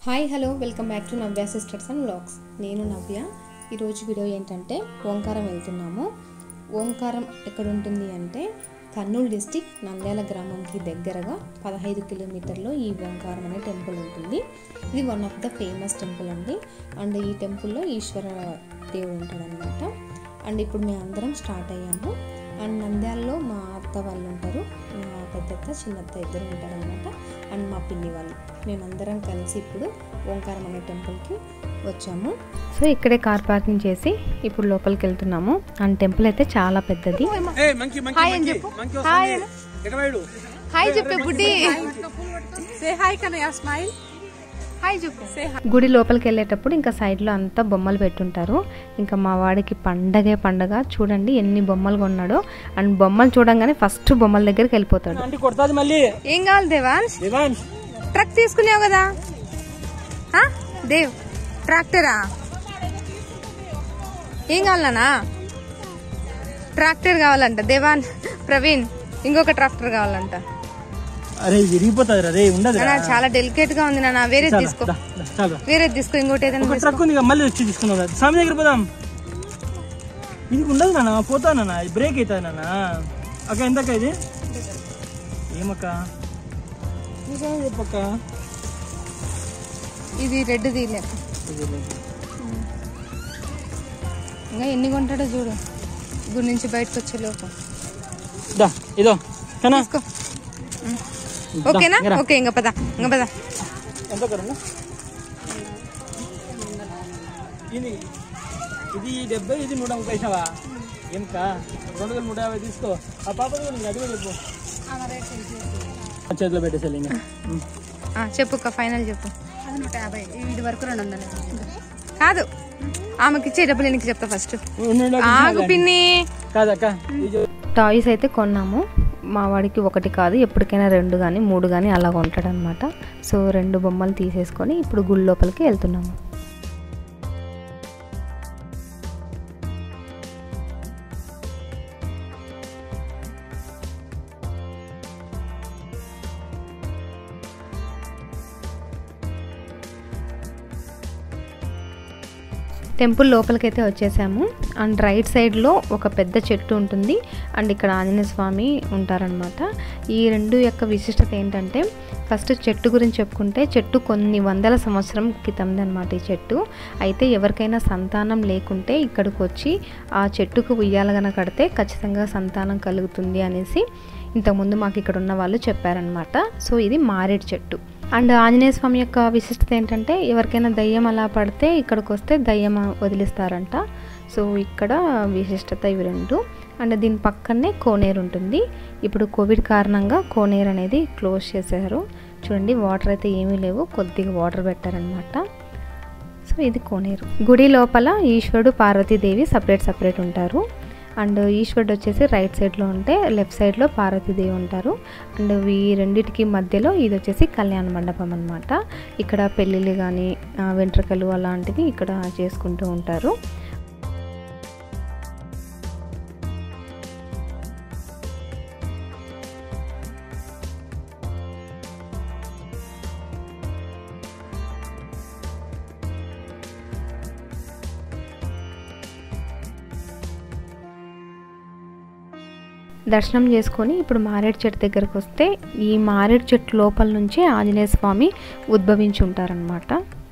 Hi hello welcome back to Navya sisters and vlogs నేను నవ్య ఈరోజు video ఏంటంటే ఓంకారం వెళ్తున్నాము ఓంకారం ఎక్కడ ఉంటుంది అంటే కర్నూలు డిస్టిక్ నంద్యాల గ్రామంకి దగ్గరగా పదహైదు కిలోమీటర్లో ఈ ఓంకారం అనే టెంపుల్ ఉంటుంది ఇది one of the famous temple అండి అండ్ ఈ టెంపుల్లో ఈశ్వర దేవుడు ఉంటాడనమాట అండ్ ఇప్పుడు మేము అందరం స్టార్ట్ అయ్యాము అండ్ నంద్యాలలో మా అత్త వాళ్ళు ఉంటారు మా పెద్దత్త చిన్నత్త ఇద్దరు ఉంటారనమాట అండ్ మా పిన్ని వాళ్ళు మేమందరం కలిసి ఇప్పుడు ఓంకారం అనే టెంపుల్కి వచ్చాము సో ఇక్కడే కార్ పార్కింగ్ చేసి ఇప్పుడు లోపలికి వెళ్తున్నాము అండ్ టెంపుల్ అయితే చాలా పెద్దది ఏ మంకీ మంకీ మంకీ మంకీ వస్తుంది ఎగవేడు హాయ్ చెప్పే బుడ్డి say hi Kannayya smile hi చెప్పు సే గుడి లోపలికి వెళ్ళేటప్పుడు ఇంకా సైడ్లో అంతా బొమ్మలు పెట్టుంటారు ఇంకా మా వాడికి పండగే పండగ చూడండి ఎన్ని బొమ్మలు కొన్నాడో అండ్ బొమ్మలు చూడంగానే ఫస్ట్ బొమ్మల దగ్గరికి వెళ్ళిపోతాడు ఆంటీ కొడతాది మళ్ళీ ఏం కావాలి దేవాన్స్ దివాన్స్ ట్రక్ తీసుకున్నావు కదా ఆ? దేవ్ ట్రాక్టరా ఏం కావాలనా ట్రాక్టర్ కావాలంట దేవాన్ ప్రవీణ్ ఇంకొక ట్రాక్టర్ కావాలంట అరే విరిగిపోతుంది రే ఉండదు నాన్న, చాలా డెలికేట్ గా ఉంది నాన్న వేరేది తీసుకో చాలు వేరేది తీసుకో ఇంకోటి ఏదైనా ఒక తీసుకో ట్రక్ ఉంది ఇక మళ్ళీ వచ్చి తీసుకున్నాం కదా. స్వామి దగ్గర పోదాం ఇది ఉండదు నాన్న పోతానన్నా ఇది బ్రేక్ అవుతుంది నాన్న అక్క ఎంతక్క ఇది ఏమక్క నిజమే చెప్పక్క ఇది రెడ్ తీలే ఇంకా ఎన్ని కొంటాడో చూడు గుడి నుంచి బయటకు వచ్చే లోపు దా ఇదో కనా తీసుకో ఉమ్. ఓకేనా ఓకే ఇంకా పద ఇంకా పద ఎంత కరన్నా ఇది ఇది డెబ్బై ఇది నూట ముప్పై ఇస్తావా ఎంకా రెండు వేల నూట యాభై తీసుకో ఆ పాప కూడా నీకు అది కూడా చెప్పు ఆ చేతిలో పెట్టేసాలి ఇంకా ఉమ్. ఆ, చెప్పు అక్క ఫైనల్ చెప్పు నూట యాభై ఇది వరకు రెండు వందలు కాదు ఆమెకి ఇచ్చే డబ్బులు నేను చెప్తా ఫస్ట్ ఉండు, ఆగు పిన్ని కాదక్క ఇది చెప్పు. టాయ్స్ అయితే కొన్నాము మా వాడికి ఒకటి కాదు ఎప్పటికైనా రెండు కానీ మూడు కానీ అలా కొంటాడనమాట సో రెండు బొమ్మలు తీసేసుకొని ఇప్పుడు గుడి లోపలికి వెళ్తున్నాము టెంపుల్ లోపలికైతే వచ్చేసాము అండ్ రైట్ సైడ్లో ఒక పెద్ద చెట్టు ఉంటుంది అండ్ ఇక్కడ ఆంజనేయ స్వామి ఉంటారనమాట ఈ రెండు యొక్క విశిష్టత ఏంటంటే ఫస్ట్ చెట్టు గురించి చెప్పుకుంటే చెట్టు కొన్ని వందల సంవత్సరం క్రితంది అనమాట ఈ చెట్టు అయితే ఎవరికైనా సంతానం లేకుంటే ఇక్కడికి వచ్చి ఆ చెట్టుకు ఉయ్యాలగన కడితే ఖచ్చితంగా సంతానం కలుగుతుంది అనేసి ఇంతకుముందు మాకు ఇక్కడ ఉన్న వాళ్ళు చెప్పారనమాట సో ఇది మారేడు చెట్టు అండ్ ఆంజనేయ స్వామి యొక్క విశిష్టత ఏంటంటే ఎవరికైనా దయ్యం అలా పడితే ఇక్కడికి వస్తే దయ్యం వదిలిస్తారంట సో ఇక్కడ విశిష్టత ఇవి రెండు అండ్ దీని పక్కనే కోనేరు ఉంటుంది ఇప్పుడు కోవిడ్ కారణంగా కోనేరు అనేది క్లోజ్ చేశారు చూడండి వాటర్ అయితే ఏమీ లేవు కొద్దిగా వాటర్ పెట్టారనమాట సో ఇది కోనేరు గుడి లోపల ఈశ్వరుడు పార్వతీదేవి సపరేట్ సపరేట్ ఉంటారు అండ్ ఈశ్వరుడు వచ్చేసి రైట్ సైడ్లో ఉంటే లెఫ్ట్ సైడ్లో పార్వతీదేవి ఉంటారు అండ్ ఈ రెండిటికి మధ్యలో ఇది వచ్చేసి కళ్యాణ మండపం అనమాట ఇక్కడ పెళ్ళిళ్ళు కానీ వెంట్రుకలు అలాంటివి ఇక్కడ చేసుకుంటూ ఉంటారు దర్శనం చేసుకొని ఇప్పుడు మారేడు చెట్టు దగ్గరకు వస్తే ఈ మారేడు చెట్టు లోపల నుంచే ఆంజనేయ స్వామి ఉద్భవించి ఉంటారనమాట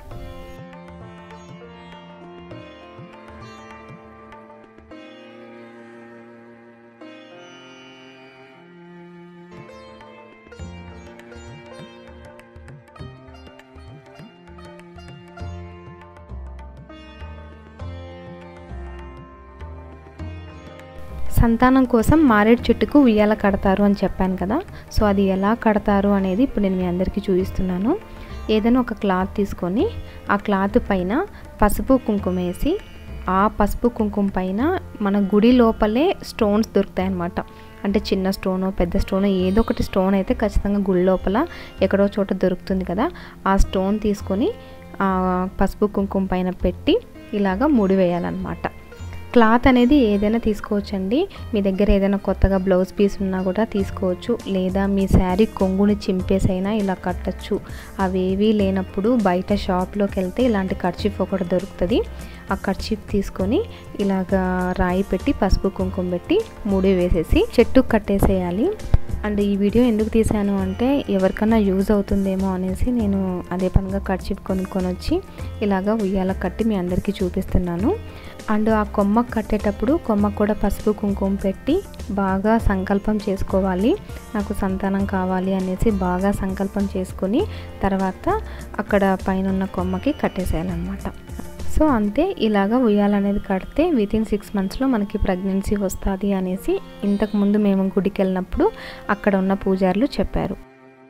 సంతానం కోసం మారేడు చెట్టుకు ఉయ్యాల కడతారు అని చెప్పాను కదా సో అది ఎలా కడతారు అనేది ఇప్పుడు నేను మీ అందరికీ చూపిస్తున్నాను ఏదైనా ఒక క్లాత్ తీసుకొని ఆ క్లాత్ పైన పసుపు కుంకుమ వేసి ఆ పసుపు కుంకుమ పైన మన గుడి లోపలే స్టోన్స్ దొరుకుతాయి అన్నమాట అంటే చిన్న స్టోను పెద్ద స్టోను ఏదో ఒకటి స్టోన్ అయితే ఖచ్చితంగా గుడి లోపల ఎక్కడో చోట దొరుకుతుంది కదా ఆ స్టోన్ తీసుకొని ఆ పసుపు కుంకుమ పైన పెట్టి ఇలాగా ముడి వేయాలన్నమాట క్లాత్ అనేది ఏదైనా తీసుకోవచ్చండి మీ దగ్గర ఏదైనా కొత్తగా బ్లౌజ్ పీస్ ఉన్నా కూడా తీసుకోవచ్చు లేదా మీ శారీ కొంగుని చింపేసైనా ఇలా కట్టచ్చు అవేవీ లేనప్పుడు బయట షాప్లోకి వెళ్తే ఇలాంటి కర్చీఫ్ ఒకటి దొరుకుతుంది ఆ కర్చీఫ్ తీసుకొని ఇలాగా రాయి పెట్టి పసుపు కుంకుమ పెట్టి ముడి వేసేసి చెట్టు కట్టేసేయాలి అండ్ ఈ వీడియో ఎందుకు తీసాను అంటే ఎవరికన్నా యూజ్ అవుతుందేమో అనేసి నేను అదే పనిగా కర్చీఫ్ కొనుక్కొని వచ్చి ఇలాగా ఉయ్యాల కట్టి మీ అందరికీ చూపిస్తున్నాను అండ్ ఆ కొమ్మ కట్టేటప్పుడు కొమ్మకు కూడా పసుపు కుంకుమ పెట్టి బాగా సంకల్పం చేసుకోవాలి నాకు సంతానం కావాలి అనేసి బాగా సంకల్పం చేసుకొని తర్వాత అక్కడ పైన ఉన్న కొమ్మకి కట్టేసేయాలన్నమాట సో అంతే ఇలాగ ఉయ్యాలనేది కడితే విత్ ఇన్ సిక్స్ మంత్స్లో మనకి ప్రెగ్నెన్సీ వస్తుంది అనేసి ఇంతకుముందు మేము గుడికి వెళ్ళినప్పుడు అక్కడ ఉన్న పూజారులు చెప్పారు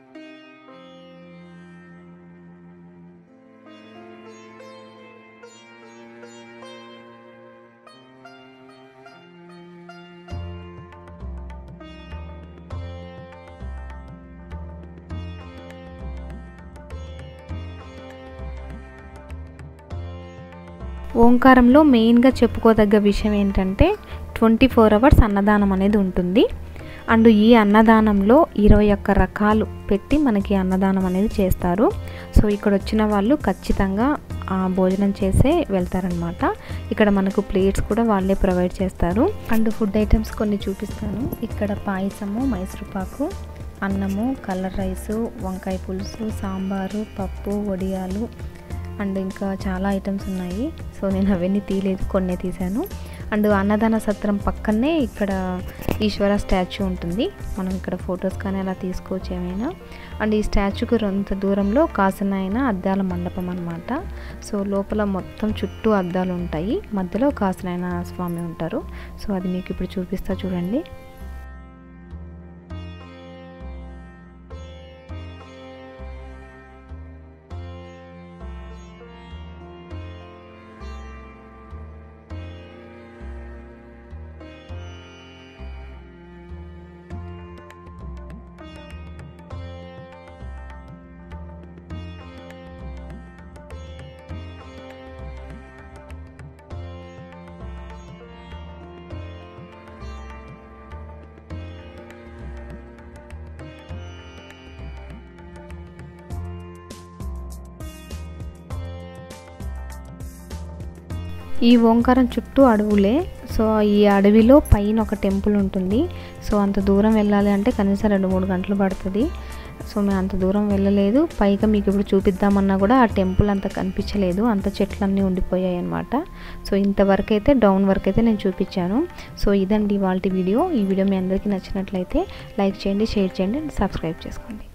ఓంకారంలో మెయిన్గా చెప్పుకోదగ్గ విషయం ఏంటంటే ట్వంటీ ఫోర్ అవర్స్ అన్నదానం అనేది ఉంటుంది అండ్ ఈ అన్నదానంలో ఇరవై ఒక్క రకాలు పెట్టి మనకి అన్నదానం అనేది చేస్తారు సో ఇక్కడ వచ్చిన వాళ్ళు ఖచ్చితంగా ఆ భోజనం చేసే వెళ్తారనమాట ఇక్కడ మనకు ప్లేట్స్ కూడా వాళ్ళే ప్రొవైడ్ చేస్తారు అండ్ ఫుడ్ ఐటమ్స్ కొన్ని చూపిస్తాను ఇక్కడ పాయసము మైసూరుపాకు అన్నము కలర్ రైసు వంకాయ పులుసు సాంబారు పప్పు వడియాలు అండ్ ఇంకా చాలా ఐటమ్స్ ఉన్నాయి సో నేను అవన్నీ తీయలేదు కొన్నే తీశాను అండ్ అన్నదాన సత్రం పక్కనే ఇక్కడ ఈశ్వర స్టాచ్యూ ఉంటుంది మనం ఇక్కడ ఫొటోస్ కానీ అలా తీసుకోవచ్చు ఏమైనా అండ్ ఈ స్టాచ్యూకి కొంత దూరంలో కాసనాయన అద్దాల మండపం అనమాట సో లోపల మొత్తం చుట్టూ అద్దాలు ఉంటాయి మధ్యలో కాసనాయన స్వామి ఉంటారు సో అది మీకు ఇప్పుడు చూపిస్తా చూడండి ఈ ఓంకారం చుట్టూ అడవులే సో ఈ అడవిలో పైన ఒక టెంపుల్ ఉంటుంది సో అంత దూరం వెళ్ళాలి అంటే కనీసం రెండు మూడు గంటలు పడుతుంది సో మేము అంత దూరం వెళ్ళలేదు పైగా మీకు ఇప్పుడు చూపిద్దామన్నా కూడా ఆ టెంపుల్ అంత కనిపించలేదు అంత చెట్లన్నీ ఉండిపోయాయి అనమాట సో ఇంతవరకు అయితే డౌన్ వరకు అయితే నేను చూపించాను సో ఇదండి ఇవాళ వీడియో ఈ వీడియో మీ అందరికీ నచ్చినట్లయితే లైక్ చేయండి షేర్ చేయండి అండ్ సబ్స్క్రైబ్ చేసుకోండి